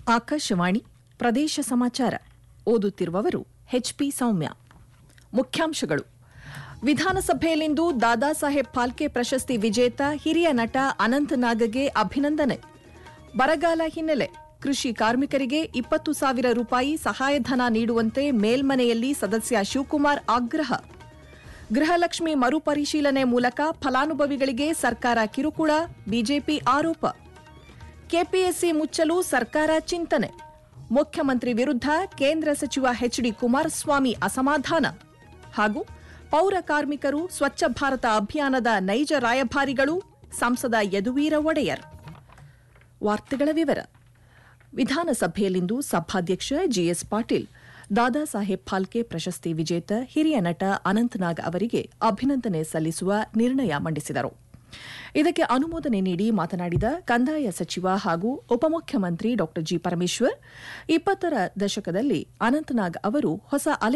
ಆಕಾಶವಾಣಿ ಪ್ರದೇಶ ಸಮಾಚಾರ ಓದುತ್ತಿರುವವರು ಎಚ್ಪಿ ಸೌಮ್ಯ ಮುಖ್ಯಾಂಶಗಳು ವಿಧಾನಸಭೆಯಲ್ಲಿಂದು ದಾದಾ ಸಾಹೇಬ್ ಫಾಲ್ಕೆ ಪ್ರಶಸ್ತಿ ವಿಜೇತ ಹಿರಿಯ ನಟ ಅನಂತ್ ನಾಗಗೆ ಅಭಿನಂದನೆ ಬರಗಾಲ ಹಿನ್ನೆಲೆ ಕೃಷಿ ಕಾರ್ಮಿಕರಿಗೆ ಇಪ್ಪತ್ತು ಸಾವಿರ ರೂಪಾಯಿ ಸಹಾಯಧನ ನೀಡುವಂತೆ ಮೇಲ್ಮನೆಯಲ್ಲಿ ಸದಸ್ಯ ಶಿವಕುಮಾರ್ ಆಗ್ರಹ ಗೃಹಲಕ್ಷ್ಮಿ ಮರುಪರಿಶೀಲನೆ ಮೂಲಕ ಫಲಾನುಭವಿಗಳಿಗೆ ಸರ್ಕಾರ ಕಿರುಕುಳ ಬಿಜೆಪಿ ಆರೋಪ ಕೆಪಿಎಸ್ಸಿ ಮುಚ್ಚಲು ಸರ್ಕಾರ ಚಿಂತನೆ ಮುಖ್ಯಮಂತ್ರಿ ವಿರುದ್ಧ ಕೇಂದ್ರ ಸಚಿವ ಎಚ್ಡಿ ಕುಮಾರಸ್ವಾಮಿ ಅಸಮಾಧಾನ ಹಾಗೂ ಪೌರ ಕಾರ್ಮಿಕರು ಸ್ವಚ್ಛ ಭಾರತ ಅಭಿಯಾನದ ನೈಜ ರಾಯಭಾರಿಗಳು ಸಂಸದ ಯದುವೀರ ಒಡೆಯರ್ ವಾರ್ತೆಗಳ ವಿವರ ವಿಧಾನಸಭೆಯಲ್ಲಿಂದು ಸಭಾಧ್ಯಕ್ಷ ಜಿಎಸ್ ಪಾಟೀಲ್ ದಾದಾ ಸಾಹೇಬ್ ಫಾಲ್ಕೆ ಪ್ರಶಸ್ತಿ ವಿಜೇತ ಹಿರಿಯ ನಟ ಅನಂತನಾಗ್ ಅವರಿಗೆ ಅಭಿನಂದನೆ ಸಲ್ಲಿಸುವ ನಿರ್ಣಯ ಮಂಡಿಸಿದರು ಇದಕ್ಕೆ ಅನುಮೋದನೆ ನೀಡಿ ಮಾತನಾಡಿದ ಕಂದಾಯ ಸಚಿವ ಹಾಗೂ ಉಪಮುಖ್ಯಮಂತ್ರಿ ಡಾ ಜಿ ಪರಮೇಶ್ವರ್ ಇಪ್ಪತ್ತರ ದಶಕದಲ್ಲಿ ಅನಂತನಾಗ್ ಅವರು ಹೊಸ ಅಲೆ